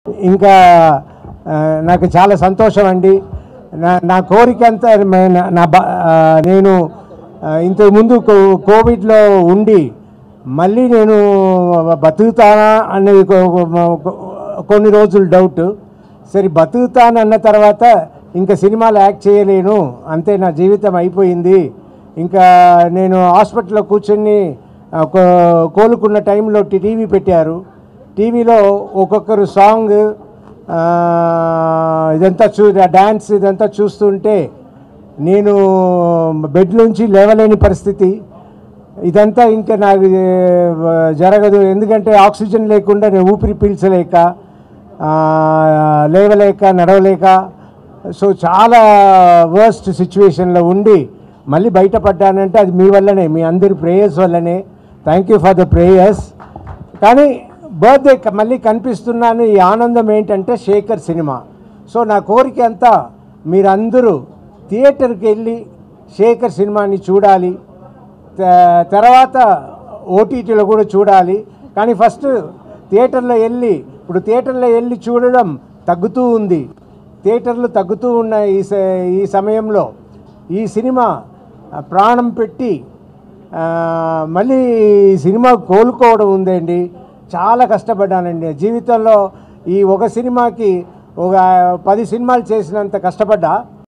ఇంకా ఆ, నాకు చాలా సంతోషం అండి నా నా కోరిక అంతా మే- నా- నా బ- ఆ, నేను ఆ, ఇంతకుముందు కో- కోవిడ్లో ఉండి మళ్ళీ నేను బతుకుతానా అనేది కొ- కొ- కొన్ని రోజులు డౌట్ సరే బతుకుతానన్న తర్వాత ఇంకా సినిమాలు యాక్ట్ చేయలేను అంతే నా జీవితం అయిపోయింది ఇంకా నేను హాస్పిటల్లో కూర్చొని ఆ, కో- కోలుకున్న టైంలో టీవీ పెట్టారు టీవీలో ఒక్కొక్కరు సాంగ్ ఆ, ఇదంతా చూ డ్యాన్స్ ఇదంతా చూస్తుంటే నేను బెడ్ నుంచి లేవలేని పరిస్థితి ఇదంతా ఇంకా నాకు ఆ, జరగదు ఎందుకంటే ఆక్సిజన్ లేకుండా నేను ఊపిరి పీల్చలేక ఆ, లేవలేక నడవలేక సో చాలా వర్స్ట్ సిచ్యువేషన్లో ఉండి మళ్ళీ బయటపడ్డానంటే అది మీ వల్లనే మీ అందరి ప్రేయర్స్ వల్లనే thank you for the prayers కానీ బర్త్డే క- మళ్ళీ కనిపిస్తున్నాను ఈ ఆనందం ఏంటంటే శేఖర్ సినిమా సో నా కోరిక అంతా మీరందరూ థియేటర్కి వెళ్ళి శేఖర్ సినిమాని చూడాలి త- తర్వాత ఓటీటీలో కూడా చూడాలి కానీ ఫస్ట్ థియేటర్లో వెళ్ళి ఇప్పుడు థియేటర్లో వెళ్ళి చూడడం తగ్గుతూ ఉంది థియేటర్లు తగ్గుతూ ఉన్న ఈ స- ఈ సమయంలో ఈ సినిమా ఆ, ప్రాణం పెట్టి ఆ, మళ్ళీ ఈ సినిమా కోలుకోవడం ఉందండి చాలా కష్టపడ్డానండి జీవితంలో ఈ ఒక సినిమాకి ఒక పది సినిమాలు చేసినంత కష్టపడ్డా